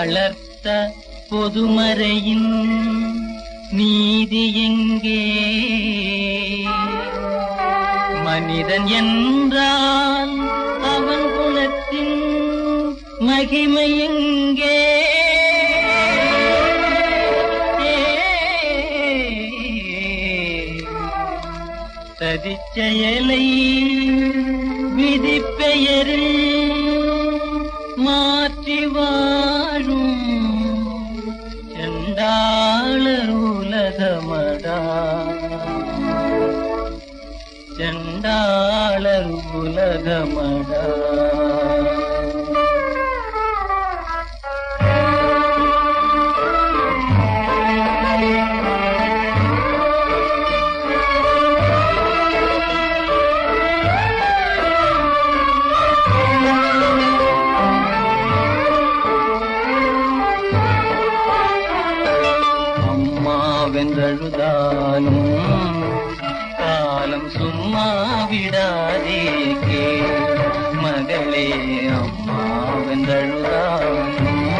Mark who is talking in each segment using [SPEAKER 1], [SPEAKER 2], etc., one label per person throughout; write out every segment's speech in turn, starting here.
[SPEAKER 1] வளர்த்த பொதுமறையின் நீதி எங்கே மனிதன் என்றால் அவன் குலத்தின் மகிமை எங்கே சதிச்செயலை விதிப்பெயரில் மாற்றி வாழும் செண்டாளர் உலகமடா செண்டாளர் உலகமடா அம்மாவென்றழுதாலும் காலம் சும்மா விடாதே கே மகளே அம்மாவென்றழுதாலும்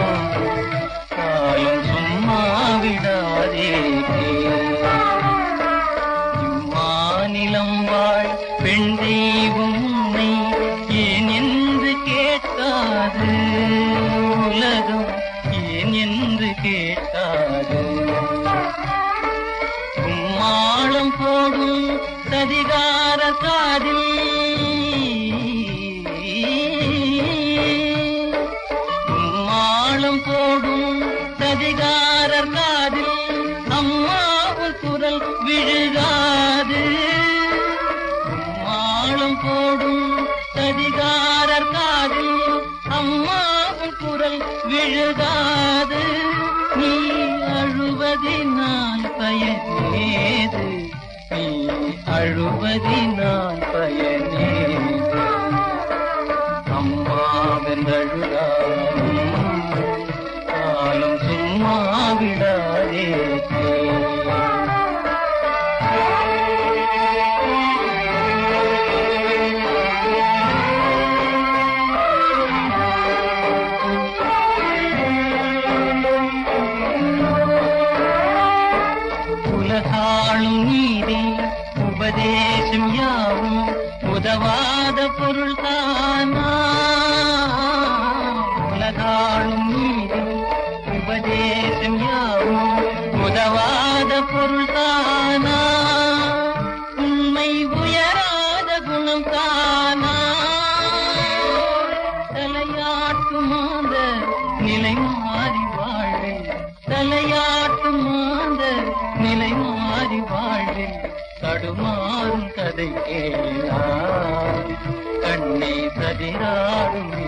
[SPEAKER 1] காலம் சும்மா விடாதே கே இம்மாநிலம் வாழ் பெண் தெய்வம் உன்னை ஏன் என்று கேட்காது உலகம் ஏன் என்று கேட்காது கும்மாளம் போடும் சதிகார காதில் கும்மாளம் போடும் சதிகாரர் காதில் அம்மாவும் குரல் விழுகாது கும்மாளம் போடும் சதிகாரர் காதில் அம்மாவும் குரல் விழுகாது நீ அழுவதினால் பயனேது நீ அழுவதினால் பயனேது அம்மாவென்றழுதாலும் காலம் சும்மா விடாதே உலகாளும் நீதி உபதேசம் யாவும் உதவாத பொருள் தானா உலகாளும் நீதி உபதேசம் யாவும் உதவாத பொருள் தானா உண்மை உயராத குணம் தானா தலையாட்டும் மாந்த நிலை மாறி வாழ்வில் தலையாட்டும் மாந்த நிலை மாறி வாழ்வில் தடுமாறும் கதை கேளார் கண்ணே சதிராடும்